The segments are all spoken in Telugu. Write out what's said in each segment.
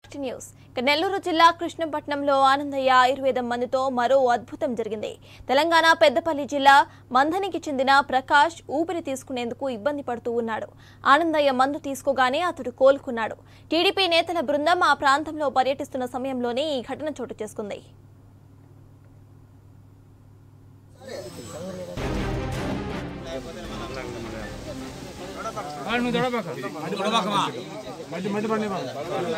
బ్యాక్ టు న్యూస్ ఇక నెల్లూరు జిల్లా కృష్ణపట్నంలో ఆనందయ్య ఆయుర్వేదం మందుతో మరో అద్భుతం జరిగింది తెలంగాణ పెద్దపల్లి జిల్లా మంధనికి చెందిన ప్రకాష్ ఊపిరి తీసుకునేందుకు ఇబ్బంది పడుతూ ఉన్నాడు ఆనందయ్య మందు తీసుకోగానే అతడు కోలుకున్నాడు టీడీపీ నేతల బృందం ఆ ప్రాంతంలో పర్యటిస్తున్న సమయంలోనే ఈ ఘటన చోటు చేసుకుంది వాళ్ళు నువ్వు దొడబాక మధ్య మధ్య బండి బాబు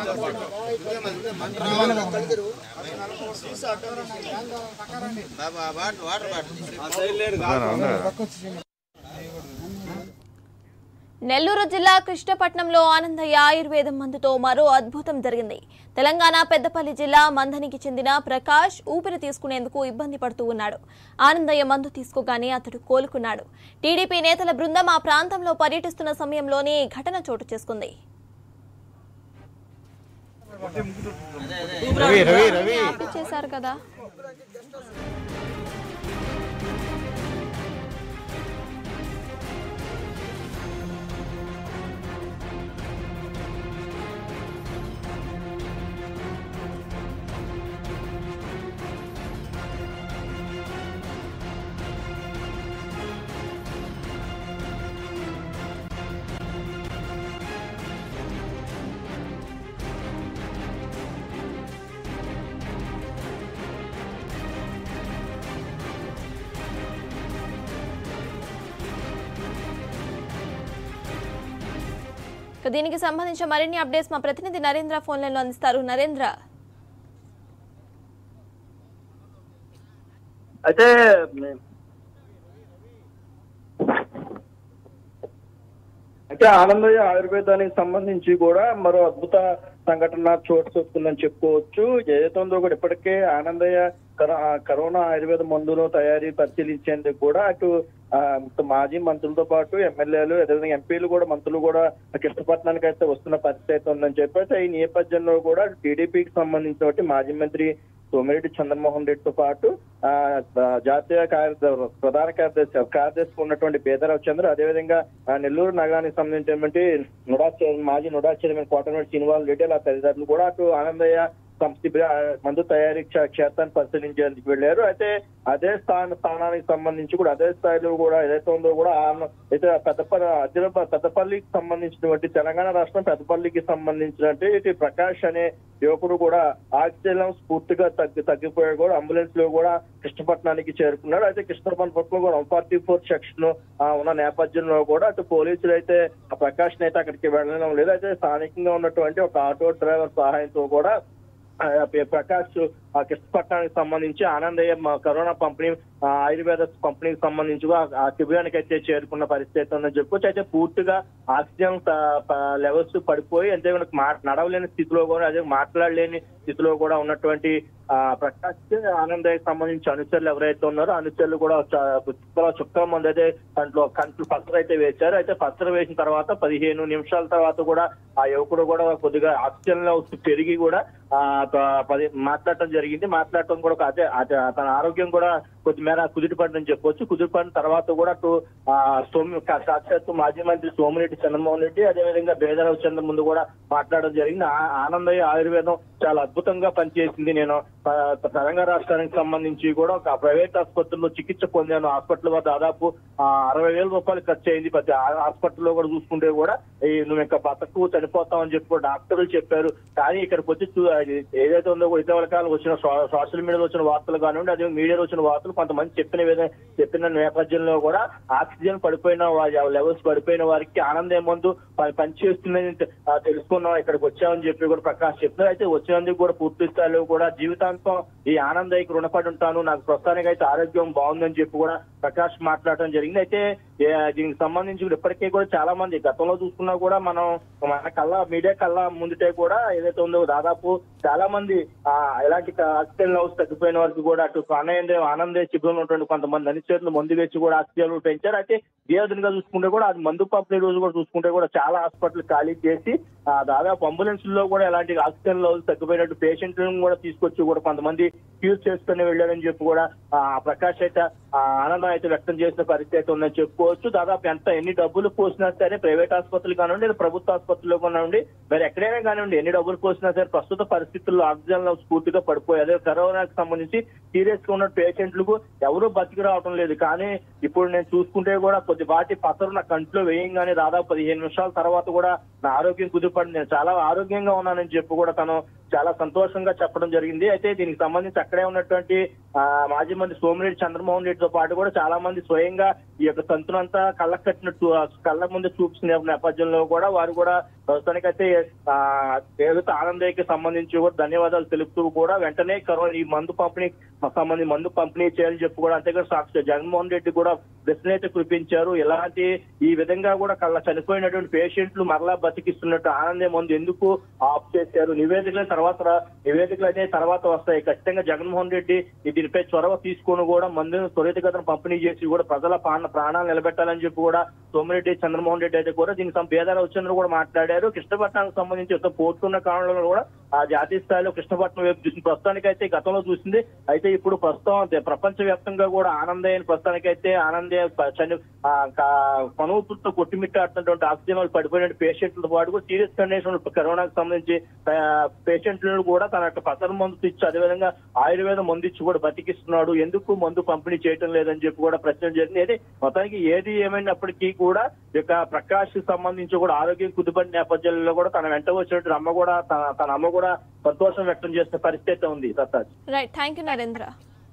నెల్లూరు జిల్లా కృష్ణపట్నంలో ఆనందయ్య ఆయుర్వేదం మందుతో మరో అద్భుతం జరిగింది తెలంగాణ పెద్దపల్లి జిల్లా మంధనికి చెందిన ప్రకాష్ ఊపిరి తీసుకునేందుకు ఇబ్బంది పడుతూ ఉన్నాడు ఆనందయ్య మందు తీసుకోగానే అతడు కోలుకున్నాడు టీడీపీ నేతల బృందం ఆ ప్రాంతంలో పర్యటిస్తున్న సమయంలోనే ఈ ఘటన చోటు చేసుకుంది ఆపి చేశారు కదా ఇక దీనికి సంబంధించిన మరిన్ని అప్డేట్స్ మా ప్రతినిధి నరేంద్ర ఫోన్ లైన్లో అందిస్తారు నరేంద్ర అయితే అయితే ఆనందయ్య ఆయుర్వేదానికి సంబంధించి కూడా మరో అద్భుత సంఘటన చోటు చేసుకుందని చెప్పుకోవచ్చు ఏదైతే ఉందో కూడా ఇప్పటికే ఆనందయ్య కరో- ఆ కరోనా ఆయుర్వేద మందులు తయారీ పరిశీలించేందుకు కూడా అటు ఆ, మాజీ మంత్రులతో పాటు ఎమ్మెల్యేలు అదేవిధంగా ఎంపీలు కూడా మంత్రులు కూడా కృష్ణపట్నానికి అయితే వస్తున్న పరిస్థితి అయితే ఉందని చెప్పేసి ఈ నేపథ్యంలో కూడా టీడీపీకి సంబంధించిన మాజీ మంత్రి సోమిరెడ్డి చంద్రమోహన్ రెడ్డితో పాటు ఆ ఆ, జాతీయ కార్యదర్శి ప్రధాన కార్యదర్శి కార్యదర్శి ఉన్నటువంటి బేదరావు చంద్ర అదేవిధంగా ఆ, నెల్లూరు నగరానికి సంబంధించినటువంటి నుడా చైర్మన్ మాజీ నుడా చైర్మన్ కోటమిరెడ్డి శ్రీనివాస్ రెడ్డి అలా తల్లిదండ్రులు కూడా అటు ఆనందయ్య సంస్థ మందు తయారీ క్షే- క్షేత్రాన్ని పరిశీలించేందుకు వెళ్ళారు అయితే అదే స్థాన స్థానానికి సంబంధించి కూడా అదే స్థాయిలో కూడా ఏదైతే ఉందో కూడా ఆ- అయితే పెద్దపల్లి అదిలాబాద్ పెద్దపల్లికి సంబంధించినటువంటి తెలంగాణ రాష్ట్రం పెద్దపల్లికి సంబంధించినటువంటి ఇటు ప్రకాష్ అనే యువకుడు కూడా ఆక్సిజన్ లెవెల్స్ పూర్తిగా తగ్గి తగ్గిపోయాడు కూడా అంబులెన్స్ లో కూడా కృష్ణపట్నానికి చేరుకున్నాడు అయితే కృష్ణపట్నం కూడా వన్ ఫార్టీ ఫోర్ సెక్షన్ ఉన్న నేపథ్యంలో కూడా అటు పోలీసులు అయితే ఆ ప్రకాష్ అయితే అక్కడికి వెళ్ళడం లేదు అయితే స్థానికంగా ఉన్నటువంటి ఒక ఆటో డ్రైవర్ సహాయంతో కూడా ఆ, పే- ప్రకాష్ ఆ కృష్ణపట్నానికి సంబంధించి ఆనందయ్య మా కరోనా పంపిణీ ఆ, ఆయుర్వేద పంపిణీకి సంబంధించి కూడా ఆ శిబిరానికి అయితే చేరుకున్న పరిస్థితి ఉందని చెప్పుకోవచ్చు అయితే పూర్తిగా ఆక్సిజన్ లెవెల్స్ పడిపోయి అంతే మనకు మా నడవలేని స్థితిలో కూడా అదే మాట్లాడలేని స్థితిలో కూడా ఉన్నటువంటి ఆ ప్రకాష్ ఆనందయ్యకి సంబంధించి అనుచరులు ఎవరైతే ఉన్నారో అనుచరులు కూడా చ- చుక్కల చుక్కల మంది అయితే దాంట్లో కంట్లు పత్ర అయితే వేశారు అయితే పత్ర వేసిన తర్వాత పదిహేను నిమిషాల తర్వాత కూడా ఆ యువకుడు కూడా కొద్దిగా ఆక్సిజన్ లెవెల్స్ పెరిగి కూడా ఆ ప- పది మాట్లాడటం జరిగింది మాట్లాడటం కూడా ఒక అదే అదే తన ఆరోగ్యం కూడా కొద్దిమేర కుదిరిపడిందని చెప్పొచ్చు కుదిరిపడిన తర్వాత కూడా అటు ఆ సోమి సాక్షాత్తు మాజీ మంత్రి సోమిరెడ్డి చంద్రమోహన్ రెడ్డి అదేవిధంగా బేదరావు చంద్ర ముందు కూడా మాట్లాడడం జరిగింది ఆ- ఆనందయ్య ఆయుర్వేదం చాలా అద్భుతంగా పనిచేసింది నేను ఆ, తెలంగాణ రాష్ట్రానికి సంబంధించి కూడా ఒక ప్రైవేట్ ఆసుపత్రిలో చికిత్స పొందాను హాస్పిటల్ వద్ద దాదాపు ఆ, అరవై వేల రూపాయలు ఖర్చు అయింది ప్రతి ఆ- హాస్పిటల్లో కూడా చూసుకుంటే కూడా ఈ నువ్వు ఇంకా బతకు చనిపోతావు అని చెప్పి కూడా డాక్టర్లు చెప్పారు కానీ ఇక్కడికి వచ్చి చూ- అది ఏదైతే ఉందో కూడా ఇటీవల కాలం వచ్చిన సో- సోషల్ మీడియాలో వచ్చిన వార్తలు కానివ్వండి అదే మీడియాలో వచ్చిన వార్తలు కొంతమంది చెప్పిన విధంగా చెప్పిన నేపథ్యంలో కూడా ఆక్సిజన్ పడిపోయిన లెవెల్స్ పడిపోయిన వారికి ఆనందం మందు ప- పనిచేస్తుందని తె- ఆ, తెలుసుకున్నాం ఇక్కడికి వచ్చామని చెప్పి కూడా ప్రకాష్ చెప్తున్నారు అయితే వచ్చినందుకు కూడా పూర్తి స్థాయిలో కూడా జీవితాంతం ఈ ఆనందయ్యకి రుణపడి ఉంటాను నాకు ప్రస్తుతానికి అయితే ఆరోగ్యం బాగుందని చెప్పి కూడా ప్రకాష్ మాట్లాడటం జరిగింది అయితే ఏ, దీనికి సంబంధించి కూడా ఇప్పటికే కూడా చాలా మంది గతంలో చూసుకున్నా కూడా మనం మన కళ్ళ మీడియా కళ్ళ ముందుటే కూడా ఏదైతే ఉందో దాదాపు చాలా మంది ఆ ఇలాంటి ఆక్సిజన్ లెవెల్స్ తగ్గిపోయిన వారికి కూడా అటు ఆనందే ఆనందే శిబిరంలో ఉన్నటువంటి కొంతమంది అనిశ్చేతులు మందు వేసి కూడా ఆక్సిజన్ పెంచారు అయితే దేవదనిగా చూసుకుంటే కూడా అది మందు పంపిణీ రోజు కూడా చూసుకుంటే కూడా చాలా హాస్పిటల్ ఖాళీ చేసి ఆ దాదాపు అంబులెన్స్ లో కూడా ఎలాంటి ఆక్సిజన్ లెవెల్స్ తగ్గిపోయినట్టు పేషెంట్లను కూడా తీసుకొచ్చి కూడా కొంతమంది క్యూర్ చేసుకుని వెళ్ళారని చెప్పి కూడా ఆ ప్రకాష్ అయితే ఆ, ఆనందం అయితే వ్యక్తం చేసిన పరిస్థితి అయితే ఉందని చెప్పుకోవచ్చు దాదాపు ఎంత ఎన్ని డబ్బులు పోసినా సరే ప్రైవేట్ ఆసుపత్రులు కానివ్వండి లేదా ప్రభుత్వ ఆసుపత్రుల్లో కానివ్వండి మరి ఎక్కడైనా కానివ్వండి ఎన్ని డబ్బులు పోసినా సరే ప్రస్తుత పరిస్థితుల్లో ఆక్సిజన్ లో స్ఫూర్తిగా పడిపోయి అదే కరోనాకి సంబంధించి సీరియస్ గా ఉన్న పేషెంట్లకు ఎవరూ బతికి రావటం లేదు కానీ ఇప్పుడు నేను చూసుకుంటే కూడా కొద్దిపాటి పసరు నా కంట్లో వేయంగానే దాదాపు పదిహేను నిమిషాల తర్వాత కూడా నా ఆరోగ్యం కుదిరిపడింది నేను చాలా ఆరోగ్యంగా ఉన్నానని చెప్పి కూడా తను చాలా సంతోషంగా చెప్పడం జరిగింది అయితే దీనికి సంబంధించి అక్కడే ఉన్నటువంటి ఆ, మాజీ మంత్రి సోమిరెడ్డి చంద్రమోహన్ రెడ్డితో పాటు కూడా చాలా మంది స్వయంగా ఈ యొక్క తంతునంతా కళ్ళకు కట్టినట్టు ఆ, కళ్ళ ముందు చూపించిన నేపథ్యంలో కూడా వారు కూడా ప్రస్తుతానికైతే ఆ, ఏదైతే ఆనందయ్యకి సంబంధించి కూడా ధన్యవాదాలు తెలుపుతూ కూడా వెంటనే కరోనా ఈ మందు పంపిణీ సంబంధించి మందు పంపిణీ చేయాలని చెప్పి కూడా అంతేకాదు సాక్షి జగన్మోహన్ రెడ్డి కూడా ప్రశ్నైతే కురిపించారు ఎలాంటి ఈ విధంగా కూడా కళ్ళ చనిపోయినటువంటి పేషెంట్లు మరలా బతికిస్తున్నట్టు ఆనందే మందు ఎందుకు ఆఫ్ చేశారు నివేదికల తర్వాత రా- నివేదికలు అయితే తర్వాత వస్తాయి ఖచ్చితంగా జగన్మోహన్ రెడ్డి ఈ దీనిపై చొరవ తీసుకొని కూడా మందును త్వరితగతిన పంపిణీ చేసి కూడా ప్రజల ప్రాణ ప్రాణాలు నిలబెట్టాలని చెప్పి కూడా సోమిరెడ్డి చంద్రమోహన్ రెడ్డి అయితే కూడా దీనికి సం- బేదార వచ్చేందుకు కూడా మాట్లాడారు కృష్ణపట్నానికి సంబంధించి ఎంతో పోర్టున్న కారణంలో కూడా ఆ జాతీయ స్థాయిలో కృష్ణపట్నం వైపు చూసింది ప్రస్తుతానికి అయితే గతంలో చూసింది అయితే ఇప్పుడు ప్రస్తుతం ప్రపంచ వ్యాప్తంగా కూడా ఆనందయ్య ప్రస్తుతానికి అయితే ఆనందయ్య ప- చని పనుపుతో కొట్టిమిట్టాడుతున్నటువంటి ఆక్సిజన్ వాళ్ళు పడిపోయిన పేషెంట్లతో పాటు కూడా సీరియస్ కండిషన్ కరోనాకు సంబంధించి పేషెంట్లను కూడా తన యొక్క పసర మందు ఇచ్చి అదేవిధంగా ఆయుర్వేద మందు ఇచ్చి కూడా బతికిస్తున్నాడు ఎందుకు మందు పంపిణీ చేయటం లేదని చెప్పి కూడా ప్రశ్న జరిగింది అయితే మొత్తానికి ఏది ఏమైనప్పటికీ కూడా ఈ యొక్క ప్రకాష్ సంబంధించి కూడా ఆరోగ్యం కుదుపడి నేపథ్యంలో కూడా తన వెంట వచ్చినట్టు అమ్మ కూడా తన తన అమ్మ కూడా సంతోషం వ్యక్తం చేసిన పరిస్థితి అయితే ఉంది సత్తాజ్ రైట్ థ్యాంక్ యూ నరేంద్ర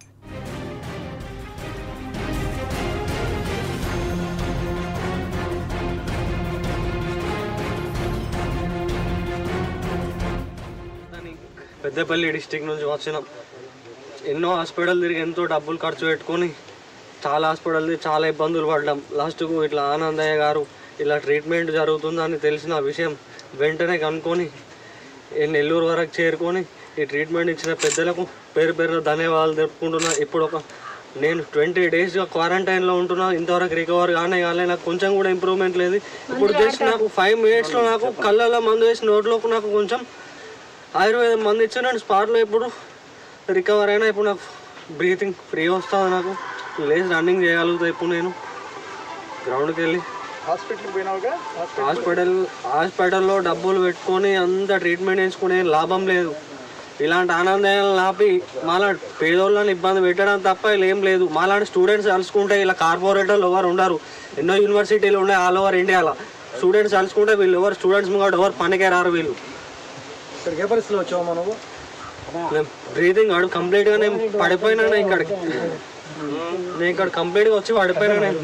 అని పెద్దపల్లి డిస్టిక్ నుంచి వచ్చినాం ఎన్నో హాస్పిటల్ తిరిగి ఎంతో డబ్బులు ఖర్చు పెట్టుకొని చాలా హాస్పిటల్ తిరిగి చాలా ఇబ్బందులు పడ్డాం లాస్ట్కు ఇట్లా ఆనందయ్య గారు ఇలా ట్రీట్మెంట్ జరుగుతుందని తెలిసిన విషయం వెంటనే కనుక్కొని ఈ నెల్లూరు వరకు చేరుకొని ఈ ట్రీట్మెంట్ ఇచ్చిన పెద్దలకు పేరు పేరున ధన్యవాదాలు తెలుపుకుంటున్నా ఇప్పుడు ఒక నేను ట్వంటీ డేస్గా క్వారంటైన్లో ఉంటున్నా ఇంతవరకు రికవర్ కానీ కాలే నాకు కొంచెం కూడా ఇంప్రూవ్మెంట్ లేదు ఇప్పుడు జస్ట్ నాకు ఫైవ్ మినిట్స్లో నాకు కళ్ళల్లో మందు వేసి నోట్లోకి నాకు కొంచెం ఆయుర్వేదం మందు ఇచ్చి నేను స్పాట్లో ఇప్పుడు రికవర్ అయినా ఇప్పుడు నాకు బ్రీతింగ్ ఫ్రీ వస్తుంది నాకు లేచి రన్నింగ్ చేయగలుగుతా ఇప్పుడు నేను గ్రౌండ్కి వెళ్ళి హాస్పిటల్కి పోయినావుగా హాస్పిటల్ హాస్పిటల్లో డబ్బులు పెట్టుకొని అంత ట్రీట్మెంట్ చేయించుకునే లాభం లేదు ఇలాంటి ఆనందాలను ఆపి మాలా పేదోళ్ళని ఇబ్బంది పెట్టడం తప్ప ఇలా ఏం లేదు మాలాంటి స్టూడెంట్స్ కలుసుకుంటే ఇలా కార్పొరేటర్లు ఎవరు ఉండరు ఎన్నో యూనివర్సిటీలు ఉన్నాయి ఆల్ ఓవర్ ఇండియాలో స్టూడెంట్స్ కలుసుకుంటే వీళ్ళు ఎవరు స్టూడెంట్స్ కూడా ఎవరు పనికే రారు వీళ్ళు ఇక్కడికి ఏ పరిస్థితిలో వచ్చావు మనము బ్రీతింగ్ ఆడు కంప్లీట్ గా నేను పడిపోయినా ఇక్కడికి నేను ఇక్కడ కంప్లీట్ గా వచ్చి పడిపోయినా నేను.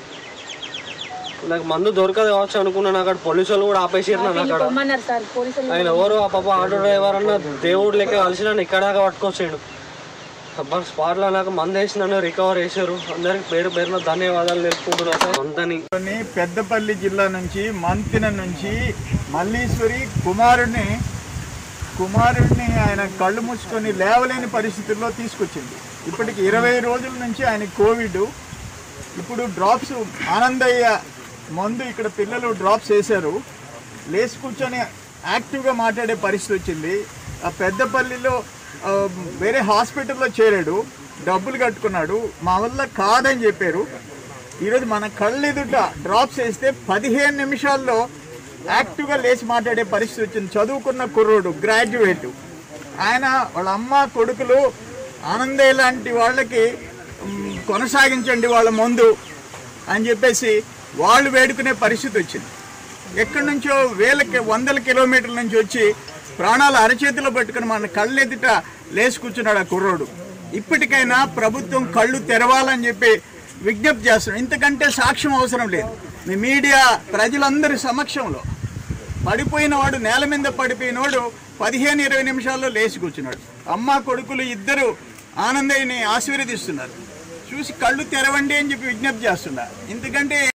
నాకు మందు దొరకదు కావచ్చు అనుకున్నాను అక్కడ పోలీసులు కూడా ఆపేసారు నన్ను అక్కడ పొమ్మన్నారు సార్ పోలీసులు ఆయన ఎవరు ఆ పాప ఆటో డ్రైవర్ అన్న దేవుడు లెక్క కలిసి నన్ను ఇక్కడ దాకా పట్టుకొచ్చాడు అబ్బా స్పాట్లో నాకు మందు వేసి నన్ను రికవర్ చేశారు అందరికి పేరు పేరున ధన్యవాదాలు తెలుపుకుంటున్నా సార్ అంతని కొన్ని పెద్దపల్లి జిల్లా నుంచి మంతిన నుంచి మల్లీశ్వరి కుమారుడిని కుమారుడిని ఆయన కళ్ళు మూసుకొని లేవలేని పరిస్థితుల్లో తీసుకొచ్చింది ఇప్పటికి ఇరవై రోజుల నుంచి ఆయన కోవిడ్ ఇప్పుడు డ్రాప్స్ ఆనందయ్య మందు ఇక్కడ పిల్లలు డ్రాప్స్ వేశారు లేచి కూర్చొని యాక్టివ్గా మాట్లాడే పరిస్థితి వచ్చింది ఆ పెద్దపల్లిలో ఆ, వేరే హాస్పిటల్లో చేరాడు డబ్బులు కట్టుకున్నాడు మా వల్ల కాదని చెప్పారు ఈరోజు మన కళ్ళు ఎదుట డ్రాప్స్ వేస్తే పదిహేను నిమిషాల్లో యాక్టివ్గా లేచి మాట్లాడే పరిస్థితి వచ్చింది చదువుకున్న కుర్రోడు గ్రాడ్యుయేట్ ఆయన వాళ్ళ అమ్మ కొడుకులు ఆనందయ్య లాంటి వాళ్ళకి మ్, కొనసాగించండి వాళ్ళ ముందు అని చెప్పేసి వాళ్ళు వేడుకునే పరిస్థితి వచ్చింది ఎక్కడి నుంచో వేల వందల కిలోమీటర్ల నుంచి వచ్చి ప్రాణాలు అరచేతిలో పట్టుకుని మన కళ్ళెదుట లేచి కూర్చున్నాడు ఆ కుర్రోడు ఇప్పటికైనా ప్రభుత్వం కళ్ళు తెరవాలని చెప్పి విజ్ఞప్తి చేస్తున్నాం ఇంతకంటే సాక్ష్యం అవసరం లేదు మీ మీడియా ప్రజలందరి సమక్షంలో పడిపోయిన వాడు నేల మీద పడిపోయినవాడు పదిహేను ఇరవై నిమిషాల్లో లేచి కూర్చున్నాడు అమ్మ కొడుకులు ఇద్దరు ఆనందయ్యని ఆశీర్వదిస్తున్నారు చూసి కళ్ళు తెరవండి అని చెప్పి విజ్ఞప్తి చేస్తున్నారు ఎందుకంటే